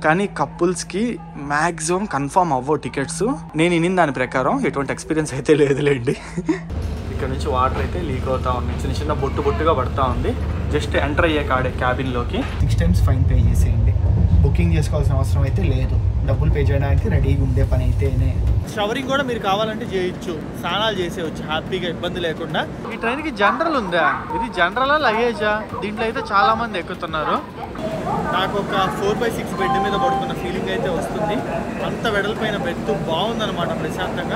కానీ కపుల్స్కి maximum confirm అవ్వవు టికెట్స్ నేను ఇనిన దాని ప్రకారం ఎటువంటి ఎక్స్పీరియన్స్ అయితే లేదులేండి ఇక్కడ నుంచి వాటర్ అయితే లీక్ అవుతా ఉంది చిన్న చిన్న బొట్టు బొట్టుగా పడతా ఉంది జస్ట్ ఎంటర్ అయ్యే కాడే క్యాబిన్లోకి సిక్స్ టైమ్స్ ఫైన్ పే చేసేయండి బుకింగ్ చేసుకోవాల్సిన అవసరం అయితే లేదు డబ్బులు పే చేయడానికి రెడీగా ఉండే పని అయితేనే షవరింగ్ కూడా మీరు కావాలంటే చేయొచ్చు స్నానాలు చేసేయచ్చు హ్యాపీగా ఇబ్బంది లేకుండా ఈ ట్రైన్కి జనరల్ ఉందా ఇది జనరల్ లగేజా దీంట్లో అయితే చాలా మంది ఎక్కుతున్నారు నాకు ఒక ఫోర్ బై సిక్స్ బెడ్ మీద పడుకున్న ఫీలింగ్ అయితే వస్తుంది అంత వెడల్పైన బెడ్ బాగుందన్నమాట ప్రశాంతంగా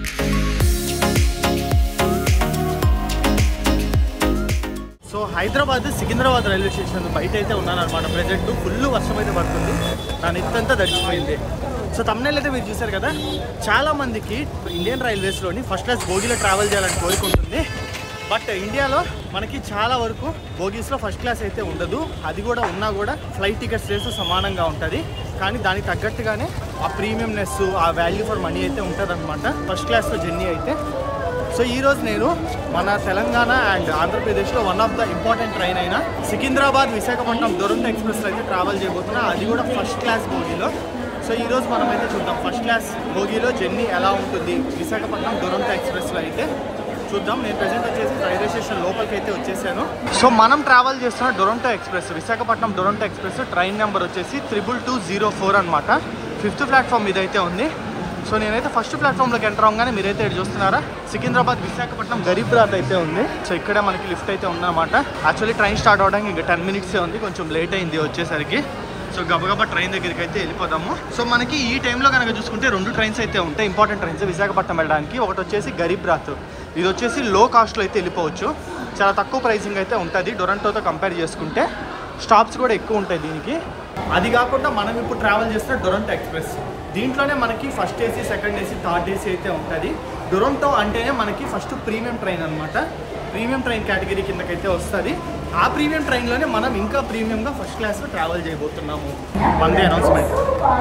so Hyderabad Secunderabad railway station బయట అయితే ఉన్నాను అనమాట ప్రజెంట్ ఫుల్ వర్షం అయితే పడుతుంది నా నెత్తంతా తడిచిపోయింది సో తమ్నేల్ అయితే మీరు చూశారు కదా చాలా మందికి ఇండియన్ రైల్వేస్లోని ఫస్ట్ క్లాస్ బోగీలో ట్రావెల్ చేయాలని కోరుకుంటుంది బట్ ఇండియాలో మనకి చాలా వరకు బోగీస్లో ఫస్ట్ క్లాస్ అయితే ఉండదు అది కూడా ఉన్నా కూడా ఫ్లైట్ టికెట్స్ రేసు సమానంగా ఉంటుంది కానీ దానికి తగ్గట్టుగానే ఆ ప్రీమియంనెస్ ఆ వాల్యూ ఫర్ మనీ అయితే ఉంటుంది అనమాట ఫస్ట్ క్లాస్లో జర్నీ అయితే సో ఈ రోజు నేను మన తెలంగాణ అండ్ ఆంధ్రప్రదేశ్లో one of the important train అయిన సికింద్రాబాద్ విశాఖపట్నం దురంతో ఎక్స్ప్రెస్ అయితే ట్రావెల్ చేయబోతున్నా అది కూడా ఫస్ట్ క్లాస్ బోగీలో సో ఈ రోజు మనం అయితే చూద్దాం ఫస్ట్ క్లాస్ బోగీలో జర్నీ ఎలా ఉంటుంది విశాఖపట్నం దురంతో ఎక్స్ప్రెస్లో అయితే చూద్దాం నేను ప్రజెంట్ వచ్చేసి రైల్వే స్టేషన్ లోపలికి అయితే వచ్చేసాను సో మనం ట్రావెల్ చేస్తున్న Duronto express Visakhapatnam Duronto express train number వచ్చేసి త్రిబుల్ టూ జీరో ఫోర్ అనమాట ఫిఫ్త్ ప్లాట్ఫామ్ ఇదైతే ఉంది సో నేనైతే ఫస్ట్ ప్లాట్ఫామ్లోకి ఎంటర్ అవ్వగానే మీరైతే ఇక్కడ చూస్తున్నారా సికింద్రాబాద్ విశాఖపట్నం గరీబ్ రాత్ అయితే ఉంది సో ఇక్కడే మనకి లిఫ్ట్ అయితే ఉందన్నమాట యాక్చువల్లీ ట్రైన్ స్టార్ట్ అవడానికి ఇంకా టెన్ మినిట్సే ఉంది కొంచెం లేట్ అయింది వచ్చేసరికి సో గబగబా ట్రైన్ దగ్గరికి అయితే వెళ్ళిపోదాము సో మనకి ఈ టైంలో కనుక చూసుకుంటే రెండు ట్రైన్స్ అయితే ఉంటాయి ఇంపార్టెంట్ ట్రైన్స్ విశాఖపట్నం వెళ్ళడానికి ఒకటి వచ్చేసి గరీబ్ రాత్ ఇది వచ్చేసి లో కాస్ట్లో అయితే వెళ్ళిపోవచ్చు చాలా తక్కువ ప్రైసింగ్ అయితే ఉంటుంది డొరంటోతో కంపేర్ చేసుకుంటే స్టాప్స్ కూడా ఎక్కువ ఉంటాయి దీనికి అది కాకుండా మనం ఇప్పుడు ట్రావెల్ చేస్తున్న డొరంటో ఎక్స్ప్రెస్ దీంట్లోనే మనకి first AC second AC third AC అయితే ఉంటుంది డొరంటో అంటేనే మనకి ఫస్ట్ ప్రీమియం ట్రైన్ అనమాట ప్రీమియం ట్రైన్ కేటగిరీ కిందకైతే వస్తుంది ఆ ప్రీమియం ట్రైన్లోనే మనం ఇంకా ప్రీమియంగా ఫస్ట్ క్లాస్లో ట్రావెల్ చేయబోతున్నాము వందే అనౌన్స్మెంట్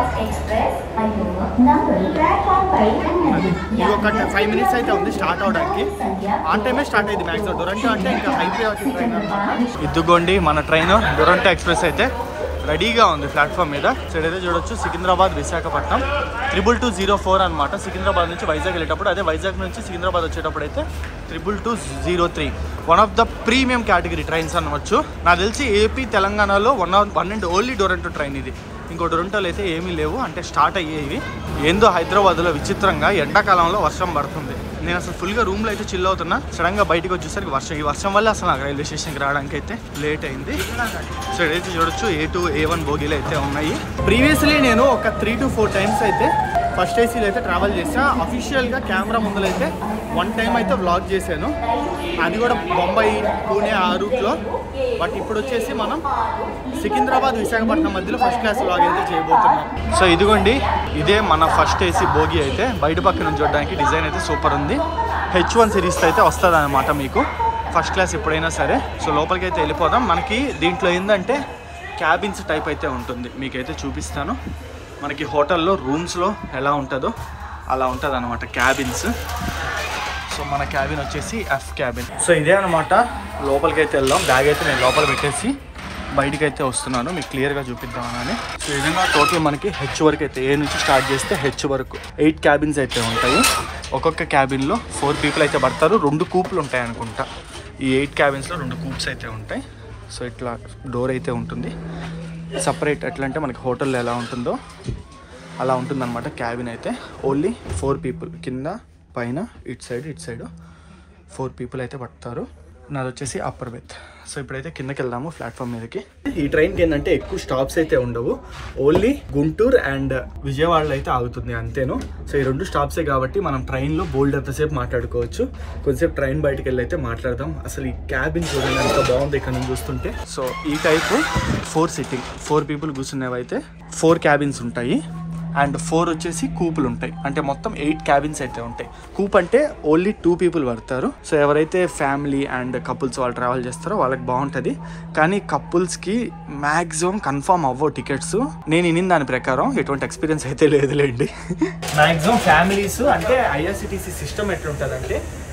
ఇది ఒక ఫైవ్ మినిట్స్ అయితే ఉంది స్టార్ట్ అవడానికి ఆన్ టైమే స్టార్ట్ అయింది మ్యాక్సిమం డొరంటో అంటే ఇంకా హై ప్రియారిటీ ట్రైన్ అనమాట ఇదిగోండి మన ట్రైన్ డొరంటో ఎక్స్ప్రెస్ అయితే రెడీగా ఉంది ప్లాట్ఫామ్ మీద సైడ్ అయితే చూడొచ్చు Secunderabad Visakhapatnam triple two zero four అనమాట సికింద్రాబాద్ నుంచి వైజాగ్ వెళ్ళేటప్పుడు అదే వైజాగ్ నుంచి సికింద్రాబాద్ వచ్చేటప్పుడు అయితే triple two zero three one of the premium category trains అనవచ్చు నాకు తెలిసి ఏపీ తెలంగాణలో one of one and only Duronto train ఇది ఇంకో డొరంటోలు అయితే ఏమీ లేవు అంటే స్టార్ట్ అయ్యేవి ఏందో హైదరాబాద్లో విచిత్రంగా ఎండాకాలంలో వర్షం పడుతుంది నేను అసలు ఫుల్గా రూమ్లో అయితే చిల్ అవుతున్నా సడన్గా బయటకు వచ్చేసరికి వర్షం ఈ వర్షం వల్ల అసలు నాకు రైల్వే స్టేషన్కి రావడానికి అయితే లేట్ అయింది సో ఇదైతే చూడొచ్చు ఏ టూ ఏ వన్ బోగీలు అయితే ఉన్నాయి ప్రీవియస్లీ నేను ఒక త్రీ టు ఫోర్ టైమ్స్ అయితే ఫస్ట్ ఏసీలో అయితే ట్రావెల్ చేసా అఫీషియల్గా కెమెరా ముందలైతే వన్ టైం అయితే వ్లాగ్ చేశాను అది కూడా బొంబాయి పూణే ఆ రూట్లో బట్ ఇప్పుడు వచ్చేసి మనం సికింద్రాబాద్ విశాఖపట్నం మధ్యలో ఫస్ట్ క్లాస్ వ్లాగ్ అయితే చేయబోతున్నాం సో ఇదిగోండి ఇదే మన ఫస్ట్ ఏసీ బోగి అయితే బయట పక్క నుంచి చూడడానికి డిజైన్ అయితే సూపర్ ఉంది హెచ్ వన్ సిరీస్ అయితే వస్తుంది అనమాట మీకు ఫస్ట్ క్లాస్ ఎప్పుడైనా సరే సో లోపలికి అయితే వెళ్ళిపోదాం మనకి దీంట్లో ఏంటంటే క్యాబిన్స్ టైప్ అయితే ఉంటుంది మీకైతే చూపిస్తాను మనకి హోటల్లో రూమ్స్లో ఎలా ఉంటుందో అలా ఉంటుంది అనమాట క్యాబిన్స్ సో మన క్యాబిన్ వచ్చేసి ఎఫ్ క్యాబిన్ సో ఇదే అనమాట లోపలికి అయితే వెళ్దాం బ్యాగ్ అయితే నేను లోపల పెట్టేసి బయటికి అయితే వస్తున్నాను మీకు క్లియర్గా చూపిద్దామని సో ఈ విధంగా టోటల్ మనకి హెచ్ వరకు అయితే ఏ నుంచి స్టార్ట్ చేస్తే హెచ్ వరకు ఎయిట్ క్యాబిన్స్ అయితే ఉంటాయి ఒక్కొక్క క్యాబిన్లో ఫోర్ పీపుల్ అయితే పడతారు రెండు కూపులు ఉంటాయి అనుకుంటా ఈ ఎయిట్ క్యాబిన్స్లో రెండు కూప్స్ అయితే ఉంటాయి సో ఇట్లా డోర్ అయితే ఉంటుంది సపరేట్ ఎట్లా అంటే మనకి హోటల్లో ఎలా ఉంటుందో అలా ఉంటుందన్నమాట క్యాబిన్ అయితే ఓన్లీ ఫోర్ పీపుల్ కింద పైన ఇటు సైడ్ ఇటు సైడ్ ఫోర్ పీపుల్ అయితే పడతారు నాది వచ్చేసి అప్పర్ బెత్ సో ఇప్పుడైతే కిందకి వెళ్దాము ప్లాట్ఫామ్ మీదకి ఈ ట్రైన్కి ఏంటంటే ఎక్కువ స్టాప్స్ అయితే ఉండవు ఓన్లీ గుంటూరు అండ్ విజయవాడలో అయితే ఆగుతుంది అంతేను సో ఈ రెండు స్టాప్సే కాబట్టి మనం ట్రైన్లో బోల్డ్ ఎంతసేపు మాట్లాడుకోవచ్చు కొంచెంసేపు ట్రైన్ బయటకు వెళ్ళి అయితే మాట్లాడదాం అసలు ఈ క్యాబిన్ చూడండి ఎంత బాగుంది ఇక్కడ నుంచి చూస్తుంటే సో ఈ type four sitting four people కూర్చునేవి అయితే ఫోర్ క్యాబిన్స్ ఉంటాయి అండ్ ఫోర్ వచ్చేసి కూపులు ఉంటాయి అంటే మొత్తం ఎయిట్ క్యాబిన్స్ అయితే ఉంటాయి కూప్ అంటే ఓన్లీ టూ పీపుల్ పడతారు సో ఎవరైతే ఫ్యామిలీ అండ్ కపుల్స్ వాళ్ళు ట్రావెల్ చేస్తారో వాళ్ళకి బాగుంటుంది కానీ కపుల్స్కి మ్యాక్సిమం కన్ఫర్మ్ అవ్వవు టికెట్స్ నేను ఇనిన దాని ప్రకారం ఎటువంటి ఎక్స్పీరియన్స్ అయితే లేదులేండి మ్యాక్సిమం ఫ్యామిలీస్ అంటే ఐఆర్సిటీసీ సిస్టమ్ ఎట్లుంటుందంటే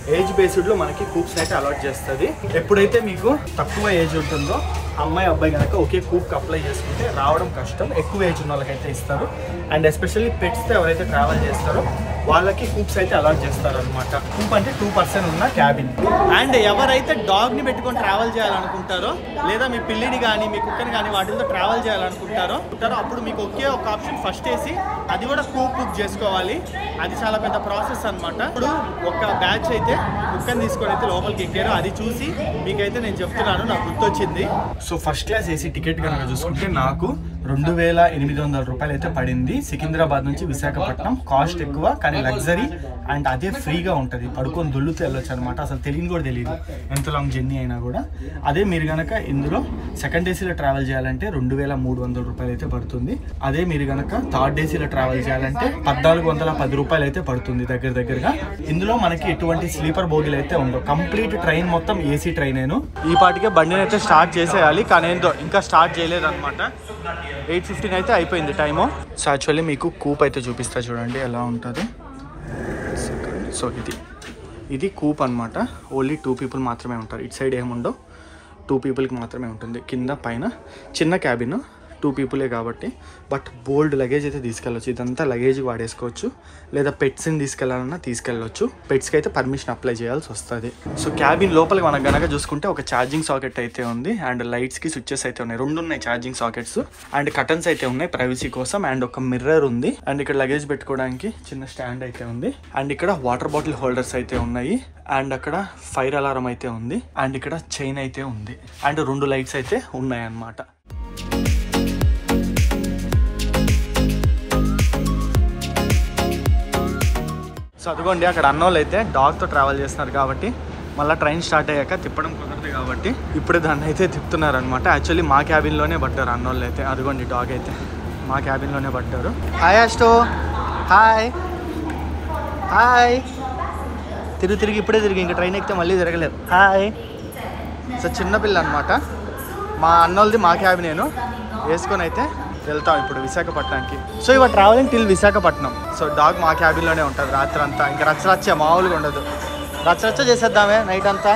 ఏజ్ బేస్డ్ లో మనకి కూప్స్ అయితే అలాట్ చేస్తుంది ఎప్పుడైతే మీకు తక్కువ ఏజ్ ఉంటుందో అమ్మాయి అబ్బాయి కనుక ఒకే కూప్ అప్లై చేసుకుంటే రావడం కష్టం ఎక్కువ ఏజ్ ఉన్న వాళ్ళకైతే ఇస్తారు అండ్ ఎస్పెషల్లీ పెట్స్తో ఎవరైతే ట్రావెల్ చేస్తారో వాళ్ళకి కూప్స్ అయితే అలాట్ చేస్తారు అనమాట కూప్ అంటే టూ పర్సెంట్ ఉన్న క్యాబిన్ అండ్ ఎవరైతే డాగ్ ని పెట్టుకొని ట్రావెల్ చేయాలనుకుంటారో లేదా మీ పిల్లిని కానీ మీ కుక్కని కానీ వాటితో ట్రావెల్ చేయాలనుకుంటారో ఉంటారో అప్పుడు మీకు ఒకే ఒక ఆప్షన్ ఫస్ట్ వేసి అది కూడా కూప్ బుక్ చేసుకోవాలి అది చాలా పెద్ద ప్రాసెస్ అన్నమాట ఇప్పుడు ఒక బ్యాచ్ అయితే కుక్కని తీసుకొని అయితే లోపలికి ఎక్కారు అది చూసి మీకైతే నేను చెప్తున్నాను నాకు గుర్తొచ్చింది so first class AC ticket కనుక చూసుకుంటే నాకు రెండు వేల ఎనిమిది వందల రూపాయలు అయితే పడింది సికింద్రాబాద్ నుంచి విశాఖపట్నం కాస్ట్ ఎక్కువ కానీ లగ్జరీ అండ్ అదే ఫ్రీగా ఉంటుంది పడుకొని దొల్లుతూ వెళ్ళొచ్చు అనమాట అసలు తెలియని కూడా తెలియదు ఎంత లాంగ్ జర్నీ అయినా కూడా అదే మీరు కనుక ఇందులో సెకండ్ ఏసీలో ట్రావెల్ చేయాలంటే రెండు వేల మూడు వందల రూపాయలు అయితే పడుతుంది అదే మీరు కనుక థర్డ్ ఏసీలో ట్రావెల్ చేయాలంటే పద్నాలుగు వందల పది రూపాయలు అయితే పడుతుంది దగ్గర దగ్గరగా ఇందులో మనకి ఎటువంటి స్లీపర్ బోగీలు అయితే ఉండవు కంప్లీట్ ట్రైన్ మొత్తం ఏసీ ట్రైనేను ఈ పాటికే బండిని అయితే స్టార్ట్ చేసేయాలి కానీ ఏందో ఇంకా స్టార్ట్ చేయలేదు అనమాట ఎయిట్ ఫిఫ్టీన్ అయితే అయిపోయింది టైము సో యాక్చువల్లీ మీకు కూప్ అయితే చూపిస్తా చూడండి ఎలా ఉంటుంది సో ఇది ఇది కూప్ అన్నమాట ఓన్లీ టూ పీపుల్ మాత్రమే ఉంటారు ఇటు సైడ్ ఏముండవు టూ పీపుల్కి మాత్రమే ఉంటుంది కింద పైన చిన్న క్యాబిన్ టూ పీపులే కాబట్టి బట్ బోల్డ్ లగేజ్ అయితే తీసుకెళ్ళొచ్చు ఇదంతా లగేజ్ వాడేసుకోవచ్చు లేదా పెట్స్ని తీసుకెళ్ళాలన్నా తీసుకెళ్ళొచ్చు పెట్స్కి అయితే పర్మిషన్ అప్లై చేయాల్సి వస్తుంది సో క్యాబిన్ లోపలికి మనం గనక చూసుకుంటే ఒక ఛార్జింగ్ సాకెట్ అయితే ఉంది అండ్ లైట్స్కి స్విచ్చెస్ అయితే ఉన్నాయి రెండు ఉన్నాయి ఛార్జింగ్ సాకెట్స్ అండ్ కటన్స్ అయితే ఉన్నాయి ప్రైవసీ కోసం అండ్ ఒక మిర్రర్ ఉంది అండ్ ఇక్కడ లగేజ్ పెట్టుకోవడానికి చిన్న స్టాండ్ అయితే ఉంది అండ్ ఇక్కడ వాటర్ బాటిల్ హోల్డర్స్ అయితే ఉన్నాయి అండ్ అక్కడ ఫైర్ అలారం అయితే ఉంది అండ్ ఇక్కడ చైన్ అయితే ఉంది అండ్ రెండు లైట్స్ అయితే ఉన్నాయి అన్నమాట సో అదిగోండి అక్కడ అన్నోళ్ళు అయితే డాగ్తో ట్రావెల్ చేస్తున్నారు కాబట్టి మళ్ళీ ట్రైన్ స్టార్ట్ అయ్యాక తిప్పడం కుదరదు కాబట్టి ఇప్పుడే దాన్ని అయితే తిప్పుతున్నారు అనమాట యాక్చువల్లీ మా క్యాబిన్లోనే పడ్డారు అన్నోళ్ళు అయితే అదిగోండి డాగ్ అయితే మా క్యాబిన్లోనే పడ్డారు హాయ్ అస్టో హాయ్ హాయ్ తిరిగి తిరిగి ఇప్పుడే తిరిగి ఇంకా ట్రైన్ ఎక్కితే మళ్ళీ తిరగలేదు హాయ్ సో చిన్నపిల్ల అనమాట మా అన్నోళ్ళది మా క్యాబినేను వేసుకొని అయితే వెళ్తాం ఇప్పుడు విశాఖపట్నంకి సో ఇవాళ travelling till Visakhapatnam so dog మా క్యాబిన్లోనే ఉంటుంది రాత్రి అంతా ఇంకా రచ్చరచ్చ మామూలుగా ఉండదు రచ్చరచ్చ చేసేద్దామే నైట్ అంతా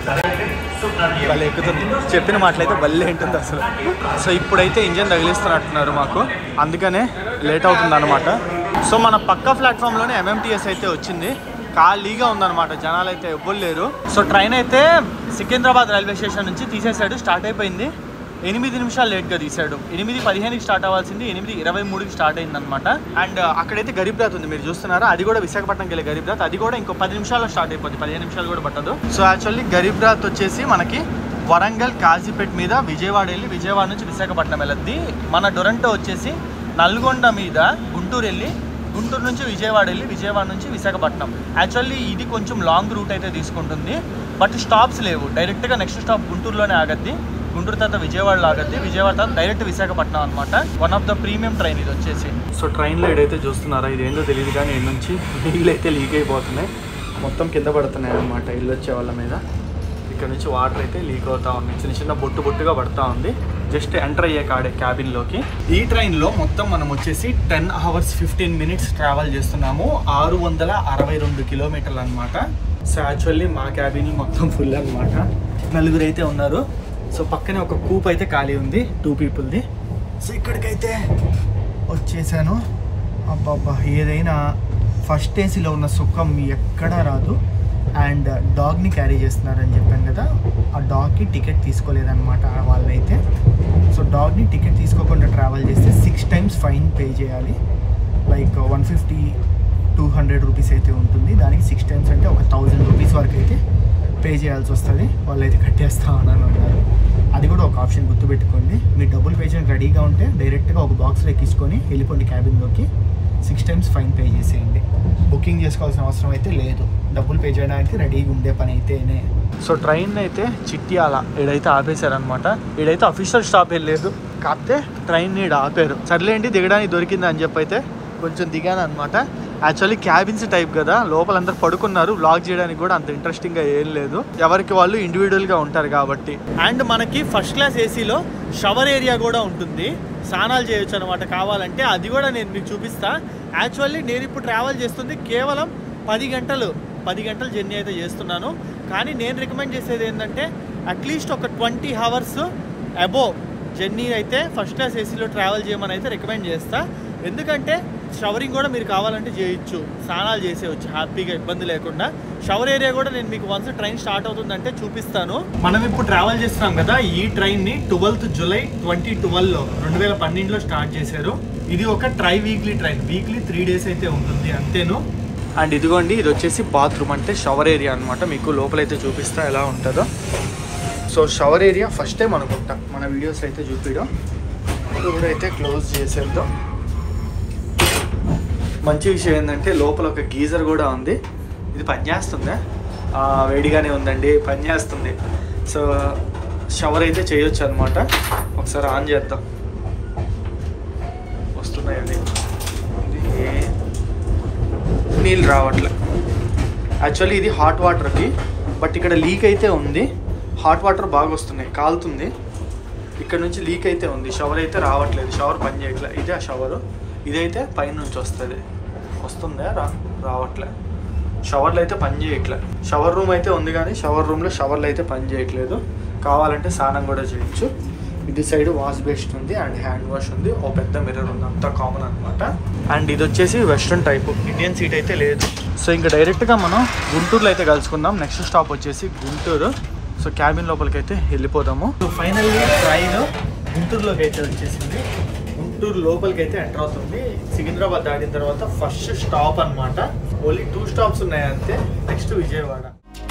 భలే ఎక్కుతుంది చెప్పిన మాటలైతే భలే ఉంటుంది అసలు సో ఇప్పుడైతే ఇంజన్ తగిలిస్తున్నట్టున్నారు మాకు అందుకనే లేట్ అవుతుంది అనమాట సో మన పక్క ప్లాట్ఫామ్లోనే ఎంఎంటీఎస్ అయితే వచ్చింది ఖాళీగా ఉందన్నమాట జనాలు అయితే ఎవ్వరు లేరు సో ట్రైన్ అయితే సికింద్రాబాద్ రైల్వే స్టేషన్ నుంచి తీసేసాడు స్టార్ట్ అయిపోయింది ఎనిమిది నిమిషాలు లేట్గా తీసాడు ఎనిమిది పదిహేనుకి స్టార్ట్ అవ్వాల్సింది ఎనిమిది ఇరవై మూడుకి స్టార్ట్ అయిందనమాట అండ్ అక్కడైతే గరీబ్ రాత్ ఉంది మీరు చూస్తున్నారా అది కూడా విశాఖపట్నంకి వెళ్ళే గరీబ్ రాత్ అది కూడా ఇంకో పది నిమిషాల్లో స్టార్ట్ అయిపోతుంది పదిహేను నిమిషాలు కూడా పట్టదు సో యాక్చువల్లీ గరీబ్ రాత్ వచ్చేసి మనకి వరంగల్ కాజీపేట్ మీద విజయవాడ వెళ్ళి విజయవాడ నుంచి విశాఖపట్నం వెళ్ళద్ది మన డొరంటో వచ్చేసి నల్గొండ మీద గుంటూరు వెళ్ళి గుంటూరు నుంచి విజయవాడ వెళ్ళి విజయవాడ నుంచి విశాఖపట్నం యాక్చువల్లీ ఇది కొంచెం లాంగ్ రూట్ అయితే తీసుకుంటుంది బట్ స్టాప్స్ లేవు డైరెక్ట్గా నెక్స్ట్ స్టాప్ గుంటూరులోనే ఆగద్ది గుంటూరు తర్వాత విజయవాడలో ఆగద్ది విజయవాడ తర్వాత డైరెక్ట్ విశాఖపట్నం అనమాట one of the premium train ఇది వచ్చేసి సో ట్రైన్లో ఏదైతే చూస్తున్నారా ఇది ఏందో తెలియదు కానీ ఇల్లు నుంచి నీళ్ళు అయితే లీక్ అయిపోతున్నాయి మొత్తం కింద పడుతున్నాయి అనమాట ఇల్లు వచ్చే వాళ్ళ మీద ఇక్కడ నుంచి వాటర్ అయితే లీక్ అవుతా ఉన్నాయి చిన్న చిన్న బొట్టు బొట్టుగా పడతా ఉంది జస్ట్ ఎంటర్ అయ్యే కాడే క్యాబిన్లోకి ఈ ట్రైన్లో మొత్తం మనం వచ్చేసి ten hours fifteen minutes travel చేస్తున్నాము ఆరు వందల అరవై రెండు కిలోమీటర్లు అనమాట సో యాక్చువల్లీ మా క్యాబిన్ మొత్తం ఫుల్ అనమాట నలుగురు అయితే ఉన్నారు సో పక్కనే ఒక కూప్ అయితే ఖాళీ ఉంది టూ పీపుల్ది సో ఇక్కడికైతే వచ్చేసాను అబ్బాబ్బా ఏదైనా ఫస్ట్ ఏసీలో ఉన్న సుఖం ఎక్కడా రాదు అండ్ డాగ్ని క్యారీ చేస్తున్నారని చెప్పాను కదా ఆ డాగ్కి టికెట్ తీసుకోలేదన్నమాట వాళ్ళైతే సో డాగ్ని టికెట్ తీసుకోకుండా ట్రావెల్ చేస్తే సిక్స్ టైమ్స్ ఫైన్ పే చేయాలి like one fifty two hundred rupees అయితే ఉంటుంది దానికి సిక్స్ టైమ్స్ అంటే ఒక థౌజండ్ రూపీస్ వరకు అయితే పే చేయాల్సి వస్తుంది వాళ్ళైతే కట్టేస్తా అని అన్నారు అది కూడా ఒక ఆప్షన్ గుర్తుపెట్టుకోండి మీరు డబ్బులు పే చేయడానికి రెడీగా ఉంటే డైరెక్ట్గా ఒక బాక్స్లో ఎక్కించుకొని వెళ్ళిపోండి క్యాబిన్లోకి సిక్స్ టైమ్స్ ఫైన్ పే చేసేయండి బుకింగ్ చేసుకోవాల్సిన అవసరం అయితే లేదు డబ్బులు పే చేయడానికి రెడీగా ఉండే పని అయితేనే సో ట్రైన్ అయితే చిట్యాల ఈడైతే ఆపేశారనమాట ఈడైతే అఫీషియల్ స్టాప్ వెళ్ళలేదు కాకపోతే ట్రైన్ ఈడ ఆపారు సర్లేండి దిగడానికి దొరికింది అని చెప్పి అయితే కొంచెం దిగాను అనమాట యాక్చువల్లీ క్యాబిన్స్ టైప్ కదా లోపల అందరు పడుకున్నారు వ్లాగ్ చేయడానికి కూడా అంత ఇంట్రెస్టింగ్గా ఏం లేదు ఎవరికి వాళ్ళు ఇండివిజువల్గా ఉంటారు కాబట్టి అండ్ మనకి ఫస్ట్ క్లాస్ ఏసీలో షవర్ ఏరియా కూడా ఉంటుంది స్నానాలు చేయొచ్చు అనమాట కావాలంటే అది కూడా నేను మీకు చూపిస్తా యాక్చువల్లీ నేను ఇప్పుడు ట్రావెల్ చేస్తుంది కేవలం పది గంటలు పది గంటల జర్నీ అయితే చేస్తున్నాను కానీ నేను రికమెండ్ చేసేది ఏంటంటే అట్లీస్ట్ ఒక ట్వంటీ అవర్స్ అబోవ్ జర్నీ అయితే ఫస్ట్ క్లాస్ ఏసీలో ట్రావెల్ చేయమని అయితే రికమెండ్ చేస్తా ఎందుకంటే షవరింగ్ కూడా మీరు కావాలంటే చేయొచ్చు స్నానాలు చేసేయచ్చు హ్యాపీగా ఇబ్బంది లేకుండా షవర్ ఏరియా కూడా నేను మీకు వన్స్ ట్రైన్ స్టార్ట్ అవుతుందంటే చూపిస్తాను మనం ఇప్పుడు ట్రావెల్ చేస్తున్నాం కదా ఈ ట్రైన్ ని ట్వెల్త్ జూలై ట్వంటీ ట్వెల్వ్లో రెండు వేల పన్నెండులో స్టార్ట్ చేశారు ఇది ఒక tri weekly train weekly three days అయితే ఉంటుంది అంతేను అండ్ ఇదిగోండి ఇది వచ్చేసి బాత్రూమ్ అంటే షవర్ ఏరియా అనమాట మీకు లోపలైతే చూపిస్తా ఎలా ఉంటుందో so shower area first time అనుకుంటా మన వీడియోస్ అయితే చూపించడం డోర్ అయితే క్లోజ్ చేసేద్దాం మంచి విషయం ఏంటంటే లోపల ఒక గీజర్ కూడా ఉంది ఇది పనిచేస్తుందా ఆ, వేడిగానే ఉందండి పనిచేస్తుంది సో షవర్ అయితే చేయొచ్చు అనమాట ఒకసారి ఆన్ చేద్దాం వస్తున్నాయి అది ఇది నీళ్ళు రావట్లే యాక్చువల్లీ ఇది హాట్ వాటర్కి బట్ ఇక్కడ లీక్ అయితే ఉంది హాట్ వాటర్ బాగా వస్తున్నాయి కాలుతుంది ఇక్కడ నుంచి లీక్ అయితే ఉంది షవర్ అయితే రావట్లేదు షవర్ పని చేయట్లేదు ఇదే ఆ షవర్ ఇదైతే పైన నుంచి వస్తుంది వస్తుందా రా రావట్లే షవర్లు అయితే పని చేయట్లే షవర్ రూమ్ అయితే ఉంది కానీ షవర్ రూమ్లో షవర్లు అయితే పని చేయట్లేదు కావాలంటే స్నానం కూడా చేయొచ్చు ఇది సైడ్ వాష్ బేస్ట్ ఉంది అండ్ హ్యాండ్ వాష్ ఉంది ఓ పెద్ద మిర్రర్ ఉంది అంతా కామన్ అనమాట అండ్ ఇది వచ్చేసి వెస్ట్రన్ టైప్ ఇండియన్ సీట్ అయితే లేదు సో ఇంకా డైరెక్ట్గా మనం గుంటూరులో అయితే కలుసుకుందాం నెక్స్ట్ స్టాప్ వచ్చేసి గుంటూరు సో క్యాబిన్ లోపలికి అయితే వెళ్ళిపోదాము సో ఫైనల్లీ ట్రైన్ గుంటూరులోకి అయితే వచ్చేసింది గుంటూరు లోపలికి అయితే ఎంటర్ అవుతుంది సికింద్రాబాద్ దాటిన తర్వాత ఫస్ట్ స్టాప్ అన్నమాట ఓన్లీ టూ స్టాప్స్ ఉన్నాయి అంతే next Vijayawada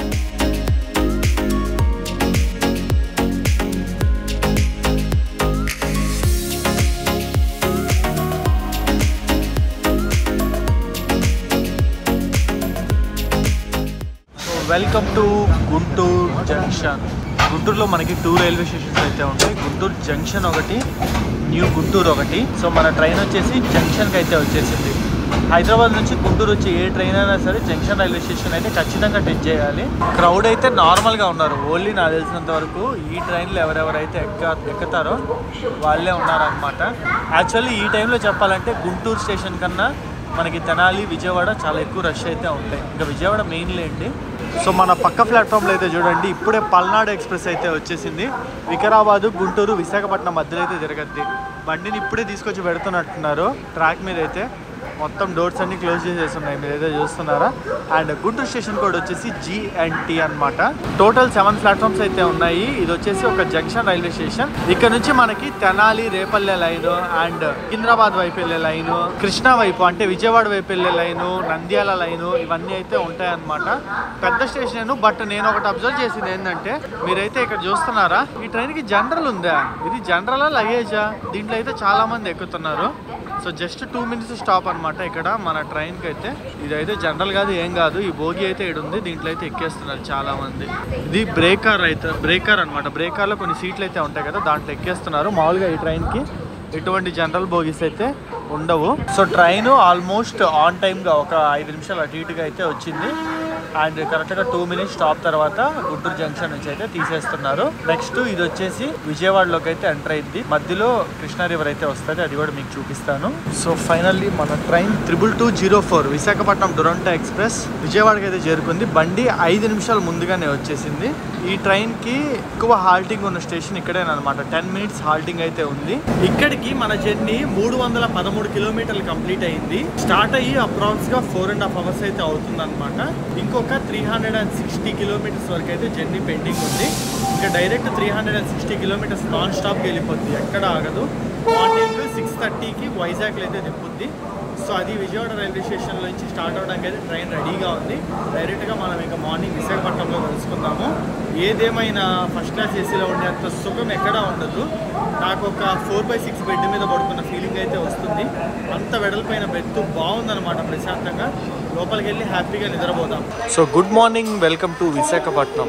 so welcome to Guntur junction గుంటూరులో మనకి టూ రైల్వే స్టేషన్స్ అయితే ఉంటాయి గుంటూరు జంక్షన్ ఒకటి న్యూ గుంటూరు ఒకటి సో మన ట్రైన్ వచ్చేసి జంక్షన్కి అయితే వచ్చేసింది హైదరాబాద్ నుంచి గుంటూరు వచ్చి ఏ ట్రైన్ అయినా సరే జంక్షన్ రైల్వే స్టేషన్ అయితే ఖచ్చితంగా టచ్ చేయాలి క్రౌడ్ అయితే నార్మల్గా ఉన్నారు ఓన్లీ నాకు తెలిసినంత వరకు ఈ ట్రైన్లో ఎవరెవరైతే ఎక్క ఎక్కుతారో వాళ్ళే ఉన్నారనమాట యాక్చువల్లీ ఈ టైంలో చెప్పాలంటే గుంటూరు స్టేషన్ కన్నా మనకి తెనాలి విజయవాడ చాలా ఎక్కువ రష్ అయితే ఉంటాయి ఇంకా విజయవాడ మెయిన్ లేండి సో మన పక్క ప్లాట్ఫామ్లో అయితే చూడండి ఇప్పుడే పల్నాడు ఎక్స్ప్రెస్ అయితే వచ్చేసింది వికారాబాద్ గుంటూరు విశాఖపట్నం మధ్యలో అయితే తిరగద్ది బండిని ఇప్పుడే తీసుకొచ్చి పెడుతున్నట్టున్నారు ట్రాక్ మీద అయితే మొత్తం డోర్స్ అన్ని క్లోజ్ చేసేసి ఉన్నాయి మీరు ఏదో చూస్తున్నారా అండ్ గుంటూరు స్టేషన్ కోడ్ వచ్చేసి జిఎన్టీ అన్నమాట టోటల్ సెవెన్ ప్లాట్ఫామ్స్ అయితే ఉన్నాయి ఇది వచ్చేసి ఒక జంక్షన్ రైల్వే స్టేషన్ ఇక్కడ నుంచి మనకి తెనాలి రేపల్లె లైన్ అండ్ సికింద్రాబాద్ వైపు వెళ్ళే లైన్ కృష్ణా వైపు అంటే విజయవాడ వైపు వెళ్ళే లైన్ నంద్యాల లైన్ ఇవన్నీ అయితే ఉంటాయన్నమాట పెద్ద స్టేషన్ బట్ నేను ఒకటి అబ్జర్వ్ చేసింది ఏంటంటే మీరైతే ఇక్కడ చూస్తున్నారా ఈ ట్రైన్ కి జనరల్ ఉందా ఇది జనరల్ లగేజా దీంట్లో అయితే చాలా మంది ఎక్కుతున్నారు so just two minutes stop అన్నమాట ఇక్కడ మన ట్రైన్కి అయితే ఇదైతే జనరల్ కాదు ఏం కాదు ఈ భోగి అయితే ఇక్కడ ఉంది దీంట్లో అయితే ఎక్కేస్తున్నారు చాలా మంది ఇది బ్రేకర్ అయితే బ్రేకర్ అనమాట బ్రేకర్లో కొన్ని సీట్లు అయితే ఉంటాయి కదా దాంట్లో ఎక్కేస్తున్నారు మామూలుగా ఈ ట్రైన్కి ఎటువంటి జనరల్ బోగీస్ అయితే ఉండవు సో ట్రైన్ ఆల్మోస్ట్ ఆన్ టైమ్గా ఒక ఐదు నిమిషాలు అటు ఇటుగా అయితే వచ్చింది అండ్ కరెక్ట్గా టూ మినిట్స్ స్టాప్ తర్వాత గుంటూరు జంక్షన్ నుంచి అయితే తీసేస్తున్నారు నెక్స్ట్ ఇది వచ్చేసి విజయవాడలోకి అయితే ఎంటర్ అయింది మధ్యలో కృష్ణా రివర్ అయితే వస్తుంది అది కూడా మీకు చూపిస్తాను సో ఫైనల్లీ మన train triple two zero four Visakhapatnam Duronto express విజయవాడకి అయితే చేరుకుంది బండి ఐదు నిమిషాలు ముందుగానే వచ్చేసింది ఈ ట్రైన్ కి ఎక్కువ హాల్టింగ్ ఉన్న స్టేషన్ ఇక్కడేనమాట టెన్ మినిట్స్ హాల్టింగ్ అయితే ఉంది ఇక్కడికి మన జర్నీ మూడు వందల పదమూడు కిలోమీటర్లు కంప్లీట్ అయింది స్టార్ట్ అయ్యి అప్రాక్స్ గా ఫోర్ అండ్ హాఫ్ అవర్స్ అయితే అవుతుంది అనమాట ఇంకొక three hundred and sixty kilometers వరకు అయితే జర్నీ పెండింగ్ ఉంది ఇంకా direct three hundred and sixty kilometers non స్టాప్కి వెళ్ళిపోద్ది ఎక్కడ ఆగదు మార్నింగ్ సిక్స్ థర్టీకి వైజాగ్లో అయితే దింపుద్ది సో అది విజయవాడ రైల్వే స్టేషన్ నుంచి స్టార్ట్ అవడానికి అయితే ట్రైన్ రెడీగా ఉంది డైరెక్ట్గా మనం ఇంకా మార్నింగ్ విశాఖపట్నంలో కలుసుకుందాము ఏదేమైనా ఫస్ట్ క్లాస్ ఏసీలో ఉండేంత సుఖం ఎక్కడా ఉండదు నాకు ఒక ఫోర్ బై సిక్స్ బెడ్ మీద పడుకున్న ఫీలింగ్ అయితే వస్తుంది అంత వెడల్పైన బెడ్ బాగుందన్నమాట ప్రశాంతంగా లోపలికి వెళ్ళి హ్యాపీగా నిద్రపోదాం so good morning welcome to Visakhapatnam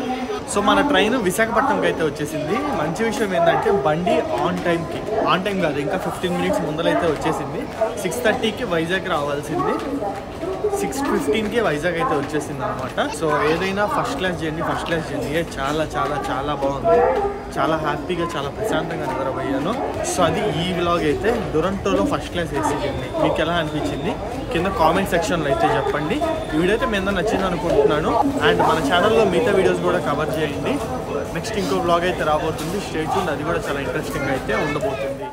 so మన ట్రైన్ విశాఖపట్నంకి అయితే వచ్చేసింది మంచి విషయం ఏంటంటే బండి ఆన్ టైంకి ఆన్ టైం కాదు ఇంకా ఫిఫ్టీన్ మినిట్స్ ముందరైతే వచ్చేసింది సిక్స్ థర్టీకి వైజాగ్ రావాల్సింది సిక్స్ ఫిఫ్టీన్కి వైజాగ్ అయితే వచ్చేసింది అనమాట సో ఏదైనా first class journey first class journey చాలా చాలా చాలా బాగుంది చాలా హ్యాపీగా చాలా ప్రశాంతంగా నిద్రపోయాను సో అది ఈ వ్లాగ్ అయితే దురంటోలో ఫస్ట్ క్లాస్ ఏసీ జర్నీ మీకు ఎలా అనిపించింది కింద కామెంట్ సెక్షన్లో అయితే చెప్పండి ఈ వీడియో అయితే మీ అందరూ నచ్చింది అనుకుంటున్నాను అండ్ మన ఛానల్లో మిగతా వీడియోస్ కూడా కవర్ చేయండి నెక్స్ట్ ఇంకో వ్లాగ్ అయితే రాబోతుంది స్టేట్ అది కూడా చాలా ఇంట్రెస్టింగ్ అయితే ఉండబోతుంది